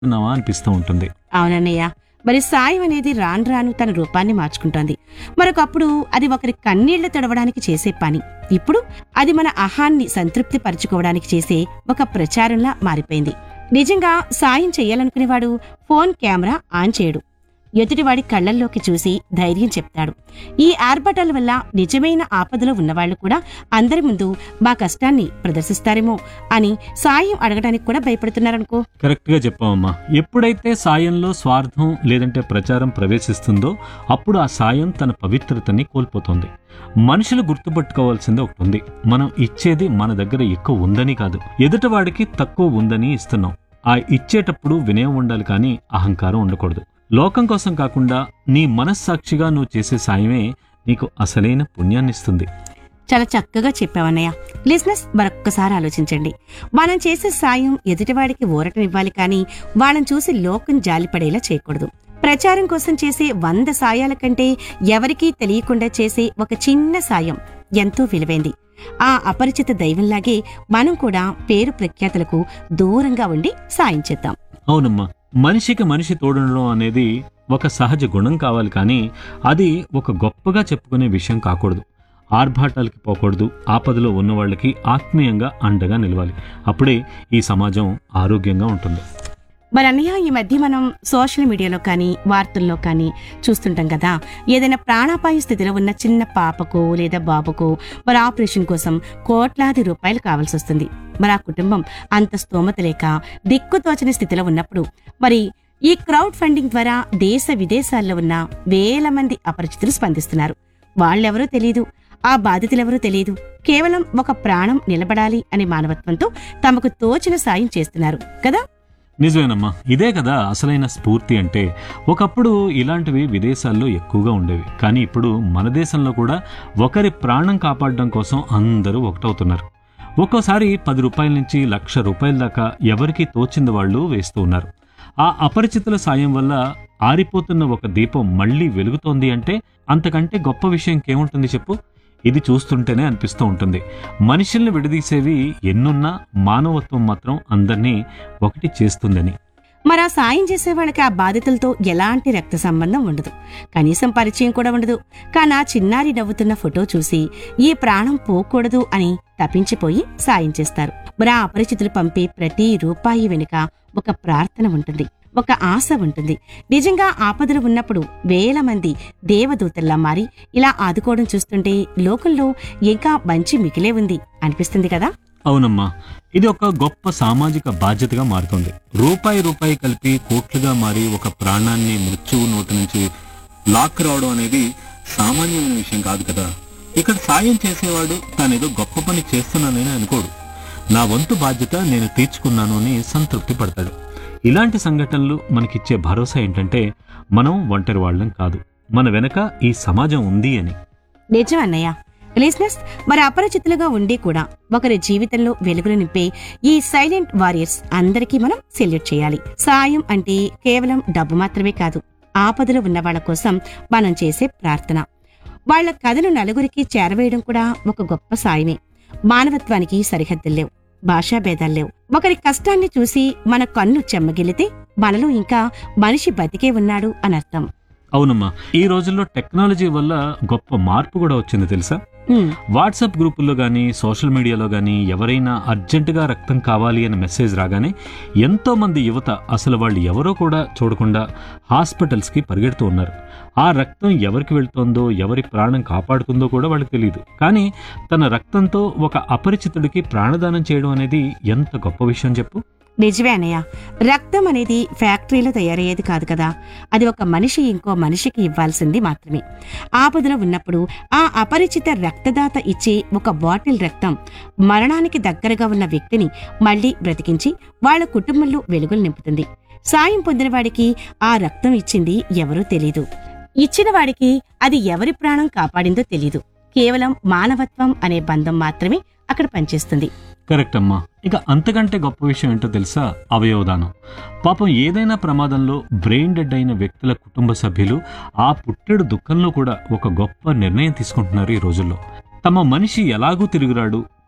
ఉన్నావా అనిపిస్తూ ఉంటుంది అవునన్నయ్య మరి సాయం అనేది రాను రాను తన రూపాన్ని మార్చుకుంటోంది మరొకప్పుడు అది ఒకరి కన్నీళ్లు తడవడానికి చేసే పని ఇప్పుడు అది మన అహాన్ని సంతృప్తి పరచుకోవడానికి చేసే ఒక ప్రచారంలా మారిపోయింది నిజంగా సాయం చేయాలనుకునేవాడు ఫోన్ కెమెరా ఆన్ చేయడు ఎదుటివాడి కళ్ళల్లోకి చూసి ధైర్యం చెప్తాడు ఈ ఆర్భటాల వల్ల నిజమైన ఆపదలో ఉన్నవాళ్లు కూడా అందరి ముందు మా కష్టాన్ని ప్రదర్శిస్తారేమో అని సాయం అడగడానికి కూడా భయపడుతున్నారనుకో కరెక్ట్ గా చెప్పావమ్మా ఎప్పుడైతే సాయంలో స్వార్థం లేదంటే ప్రచారం ప్రవేశిస్తుందో అప్పుడు ఆ సాయం తన పవిత్రతని కోల్పోతుంది మనుషులు గుర్తుపట్టుకోవాల్సింది ఒకటి ఉంది మనం ఇచ్చేది మన దగ్గర ఎక్కువ ఉందని కాదు ఎదుటివాడికి తక్కువ ఉందని ఇస్తున్నాం ఆ ఇచ్చేటప్పుడు వినయం ఉండాలి కానీ అహంకారం ఉండకూడదు లోకం కోసం కాకుండా నీ మనస్సాక్షిగా నువ్వు చేసే సాయమే నీకు అసలైన పుణ్యాన్నిస్తుంది చాలా చక్కగా చెప్పావన్నయ్య లిజినెస్ మరొక్కసారి ఆలోచించండి మనం చేసే సాయం ఎదుటివాడికి ఊరటనివ్వాలి కానీ వాళ్ళని చూసి లోకం జాలిపడేలా చేయకూడదు ప్రచారం కోసం చేసే వంద సాయాల కంటే ఎవరికీ తెలియకుండా చేసే ఒక చిన్న సాయం ఎంతో విలువైంది ఆ అపరిచిత దైవంలాగే మనం కూడా పేరు ప్రఖ్యాతులకు దూరంగా ఉండి సాయం చేద్దాం అవునమ్మా మనిషికి మనిషి తోడడం అనేది ఒక సహజ గుణం కావాలి కానీ అది ఒక గొప్పగా చెప్పుకునే విషయం కాకూడదు ఆర్భాటాలకి పోకూడదు ఆపదలో ఉన్న వాళ్ళకి ఆత్మీయంగా అండగా నిలవాలి అప్పుడే ఈ సమాజం ఆరోగ్యంగా ఉంటుంది మరి అన్నయ్య ఈ మధ్య మనం సోషల్ మీడియాలో కానీ వార్తల్లో కానీ చూస్తుంటాం కదా ఏదైనా ప్రాణాపాయ స్థితిలో ఉన్న చిన్న పాపకు లేదా బాబుకు మరి ఆపరేషన్ కోసం కోట్లాది రూపాయలు కావాల్సి వస్తుంది మరి ఆ కుటుంబం అంత స్తోమత లేక దిక్కుతోచని స్థితిలో ఉన్నప్పుడు మరి ఈ క్రౌడ్ ఫండింగ్ ద్వారా దేశ విదేశాల్లో ఉన్న వేల మంది అపరిచితులు స్పందిస్తున్నారు వాళ్ళెవరూ తెలియదు ఆ బాధితులెవరూ తెలియదు కేవలం ఒక ప్రాణం నిలబడాలి అనే మానవత్వంతో తమకు తోచిన సాయం చేస్తున్నారు కదా నిజమేనమ్మా ఇదే కదా అసలైన స్ఫూర్తి అంటే ఒకప్పుడు ఇలాంటివి విదేశాల్లో ఎక్కువగా ఉండేవి కానీ ఇప్పుడు మన దేశంలో కూడా ఒకరి ప్రాణం కాపాడడం కోసం అందరూ ఒకటవుతున్నారు ఒక్కోసారి పది రూపాయల నుంచి లక్ష రూపాయల దాకా ఎవరికి తోచింది వాళ్ళు వేస్తూ ఉన్నారు ఆ అపరిచితుల సాయం వల్ల ఆరిపోతున్న ఒక దీపం మళ్ళీ వెలుగుతోంది అంటే అంతకంటే గొప్ప విషయం ఇంకేముంటుంది చెప్పు ఇది చూస్తుంటేనే అనిపిస్తూ ఉంటుంది మనుషుల్ని విడదీసేవి ఎన్నున్నా మానవత్వం మాత్రం అందరినీ ఒకటి చేస్తుందని మరి ఆ సాయం చేసే వాళ్ళకి ఆ బాధితులతో ఎలాంటి రక్త సంబంధం ఉండదు కనీసం పరిచయం కూడా ఉండదు కానీ ఆ చిన్నారి నవ్వుతున్న ఫోటో చూసి ఈ ప్రాణం పోకూడదు అని తప్పించిపోయి సాయం చేస్తారు మరి ఆ అపరిచితులు పంపే ప్రతి రూపాయి వెనుక ఒక ప్రార్థన ఉంటుంది ఒక ఆశ ఉంటుంది నిజంగా ఆపదలు ఉన్నప్పుడు వేల మంది దేవదూతల్లా మారి ఇలా ఆదుకోవడం చూస్తుంటే లోకంలో ఇంకా మంచి మిగిలే ఉంది అనిపిస్తుంది కదా అవునమ్మా ఇది ఒక గొప్ప సామాజిక బాధ్యతగా మారుతుంది రూపాయి రూపాయి కలిపి కోట్లుగా మారి ఒక ప్రాణాన్ని మృత్యువు నోటి నుంచి లాక్ రావడం అనేది సామాన్యమైన విషయం కాదు కదా ఇక్కడ సాయం చేసేవాడు తానేదో గొప్ప పని చేస్తున్నానని అనుకోడు నా వంతు బాధ్యత నేను తీర్చుకున్నాను అని సంతృప్తి పడతాడు ఇలాంటి సంఘటనలు మనకిచ్చే భరోసా ఏంటంటే మనం ఒంటరి వాళ్ళం కాదు మన వెనక ఈ సమాజం ఉంది అని నిజం అన్నయ్య లిజినెస్ మరి అపరిచితులుగా ఉండి కూడా ఒకరి జీవితంలో వెలుగులు నింపే ఈ సైలెంట్ వారియర్స్ అందరికీ మనం సెల్యూట్ చేయాలి సాయం అంటే కేవలం డబ్బు మాత్రమే కాదు ఆపదలో ఉన్న వాళ్ళ కోసం మనం చేసే ప్రార్థన వాళ్ళ కథను నలుగురికి చేరవేయడం కూడా ఒక గొప్ప సాయమే మానవత్వానికి సరిహద్దులు లేవు భాషా భేదాలు లేవు ఒకరి కష్టాన్ని చూసి మన కన్ను చెమ్మగిలితే మనలో ఇంకా మనిషి బతికే ఉన్నాడు అని అర్థం అవునమ్మా ఈ రోజుల్లో టెక్నాలజీ వల్ల గొప్ప మార్పు కూడా వచ్చింది తెలుసా హ్మ్. వాట్సాప్ గ్రూపుల్లో కానీ సోషల్ మీడియాలో కానీ ఎవరైనా అర్జెంటుగా రక్తం కావాలి అనే మెసేజ్ రాగానే ఎంతో మంది యువత అసలు వాళ్ళు ఎవరో కూడా చూడకుండా హాస్పిటల్స్కి పరిగెడుతూ ఉన్నారు ఆ రక్తం ఎవరికి వెళ్తోందో ఎవరి ప్రాణం కాపాడుతుందో కూడా వాళ్ళకి తెలియదు కానీ తన రక్తంతో ఒక అపరిచితుడికి ప్రాణదానం చేయడం అనేది ఎంత గొప్ప విషయం చెప్పు నిజమే అన్నయ్య రక్తం అనేది ఫ్యాక్టరీలో తయారయ్యేది కాదు కదా అది ఒక మనిషి ఇంకో మనిషికి ఇవ్వాల్సింది మాత్రమే ఆపదలో ఉన్నప్పుడు ఆ అపరిచిత రక్తదాత ఇచ్చే ఒక బాటిల్ రక్తం మరణానికి దగ్గరగా ఉన్న వ్యక్తిని మళ్లీ బ్రతికించి వాళ్ళ కుటుంబంలో వెలుగులు నింపుతుంది సాయం పొందిన వాడికి ఆ రక్తం ఇచ్చింది ఎవరూ తెలీదు ఇచ్చిన వాడికి అది ఎవరి ప్రాణం కాపాడిందో తెలీదు కేవలం మానవత్వం అనే బంధం మాత్రమే అక్కడ పనిచేస్తుంది కరెక్ట్ అమ్మా ఇక అంతకంటే గొప్ప విషయం ఏంటో తెలుసా అవయవదానం పాపం ఏదైనా ప్రమాదంలో బ్రెయిన్ డెడ్ అయిన వ్యక్తుల కుటుంబ సభ్యులు ఆ పుట్టెడు దుఃఖంలో కూడా ఒక గొప్ప నిర్ణయం తీసుకుంటున్నారు ఈ రోజుల్లో తమ మనిషి ఎలాగూ తిరుగురాడు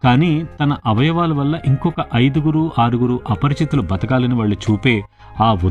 కానీ తన అవయవాల వల్ల ఇంకొక ఐదుగురు ఆరుగురు అపరిచితులు బతకాలని వాళ్ళు చూపే ఆ